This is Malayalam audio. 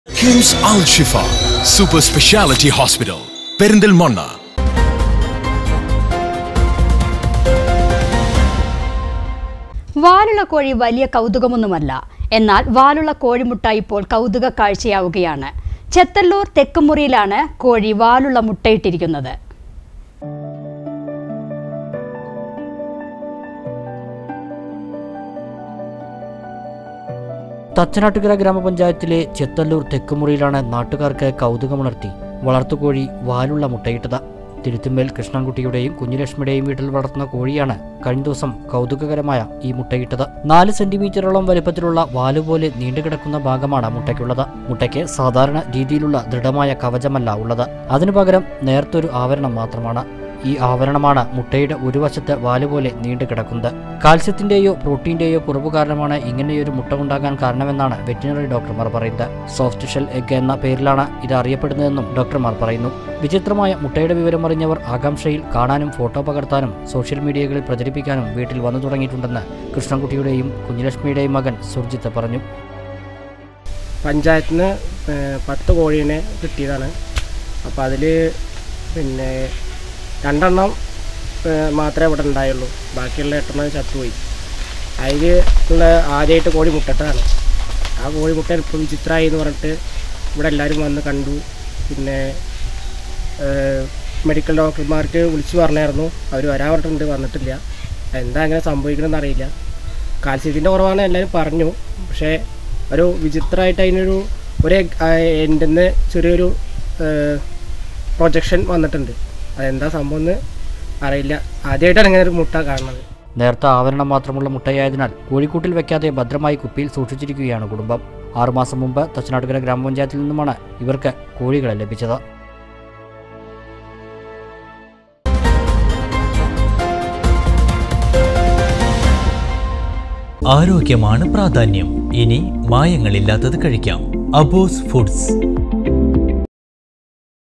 KIMS Al Shifa super speciality hospital Perinthalmanna വാലുള്ള കോഴി വലിയ കൗതുകമൊന്നുമല്ല എന്നാൽ വാലുള്ള കോഴിമുട്ട ഇപ്പോൾ കൗതുക കാഴ്ചയാവുകയാണ് ചെത്തല്ലൂർ തെക്കുമുറിയിലാണ് കോഴി വാലുള്ള മുട്ടയിട്ടിരിക്കുന്നത് തച്ചനാട്ടുകര ഗ്രാമപഞ്ചായത്തിലെ ചെത്തല്ലൂർ തെക്കുമുറിയിലാണ് നാട്ടുകാർക്ക് കൗതുകമുണർത്തി വളർത്തുകോഴി വാലുള്ള മുട്ടയിട്ടത് തിരുത്തുമ്മേൽ കൃഷ്ണൻകുട്ടിയുടെയും കുഞ്ഞുലക്ഷ്മിയുടെയും വീട്ടിൽ വളർത്തുന്ന കോഴിയാണ് കഴിഞ്ഞ ദിവസം കൗതുകകരമായ ഈ മുട്ടയിട്ടത് നാല് സെന്റിമീറ്ററോളം വലുപ്പത്തിലുള്ള വാലുപോലെ നീണ്ടുകിടക്കുന്ന ഭാഗമാണ് മുട്ടയ്ക്കുള്ളത് മുട്ടയ്ക്ക് സാധാരണ രീതിയിലുള്ള ദൃഢമായ കവചമല്ല ഉള്ളത് അതിനു പകരം നേർത്തൊരു ആവരണം മാത്രമാണ് ഈ ആവരണമാണ് മുട്ടയുടെ ഒരു വശത്ത് വാലുപോലെ നീണ്ടു കിടക്കുന്നത് കാൽസ്യത്തിന്റെയോ പ്രോട്ടീന്റെയോ കുറവ് കാരണമാണ് ഇങ്ങനെയൊരു മുട്ട ഉണ്ടാകാൻ കാരണമെന്നാണ് വെറ്റിനറി ഡോക്ടർമാർ പറയുന്നത് സോഫ്റ്റ് ഷെൽ എഗ് എന്ന പേരിലാണ് ഇത് അറിയപ്പെടുന്നതെന്നും ഡോക്ടർമാർ പറയുന്നു വിചിത്രമായ മുട്ടയുടെ വിവരം അറിഞ്ഞവർ ആകാംക്ഷയിൽ കാണാനും ഫോട്ടോ പകർത്താനും സോഷ്യൽ മീഡിയകളിൽ പ്രചരിപ്പിക്കാനും വീട്ടിൽ വന്നു തുടങ്ങിയിട്ടുണ്ടെന്ന് കൃഷ്ണൻകുട്ടിയുടെയും കുഞ്ഞുലക്ഷ്മിയുടെയും മകൻ സുർജിത്ത് പറഞ്ഞു പഞ്ചായത്തിൽ നിന്ന് പത്ത് കോഴീനെ കിട്ടിയതാണ് അപ്പോൾ അതിൽ പിന്നെ രണ്ടെണ്ണം ഏഹ്, മാത്രമേ ഇവിടെ ഉണ്ടായുള്ളൂ ബാക്കിയുള്ള എട്ടെണ്ണം ചത്തുപോയി അതിൽ ഉള്ള ആദ്യമായിട്ട് കോഴി മുട്ടട്ടതാണ് ആ കോഴി മുട്ട ഇപ്പോൾ വിചിത്രമായി എന്ന് പറഞ്ഞിട്ട് ഇവിടെ എല്ലാവരും വന്ന് കണ്ടു പിന്നെ ഏഹ്, മെഡിക്കൽ ഡോക്ടർമാർക്ക് വിളിച്ചു പറഞ്ഞായിരുന്നു അവർ വരാൻ പറഞ്ഞിട്ടുണ്ട് വന്നിട്ടില്ല എന്താ അങ്ങനെ സംഭവിക്കണമെന്ന് അറിയില്ല കാൽസ്യത്തിൻ്റെ കുറവാണ് എല്ലാവരും പറഞ്ഞു പക്ഷേ ഒരു വിചിത്രമായിട്ട് അതിനൊരു ഒരു എൻ്റെ നിന്ന് ചെറിയൊരു പ്രൊജക്ഷൻ വന്നിട്ടുണ്ട് അതെന്താ സംഭവം എന്ന് അറിയില്ല ആദ്യമായിട്ടാണ് ഇങ്ങനെ ഒരു മുട്ട കാണുന്നത് നേർത്ത ആവരണം മാത്രമുള്ള മുട്ടയായതിനാൽ കോഴിക്കൂട്ടിൽ വെക്കാതെ ഭദ്രമായി കുപ്പിയിൽ സൂക്ഷിച്ചിരിക്കുകയാണ് കുടുംബം ആറുമാസം മുമ്പ് തച്ചനാട്ടുകര ഗ്രാമപഞ്ചായത്തിൽ നിന്നുമാണ് ഇവർക്ക് കോഴികളെ ലഭിച്ചത് ആരോഗ്യമാണ് പ്രാധാന്യം ഇനി മായങ്ങളില്ലാത്തത് കഴിക്കാം അബോസ് ഫുഡ്സ്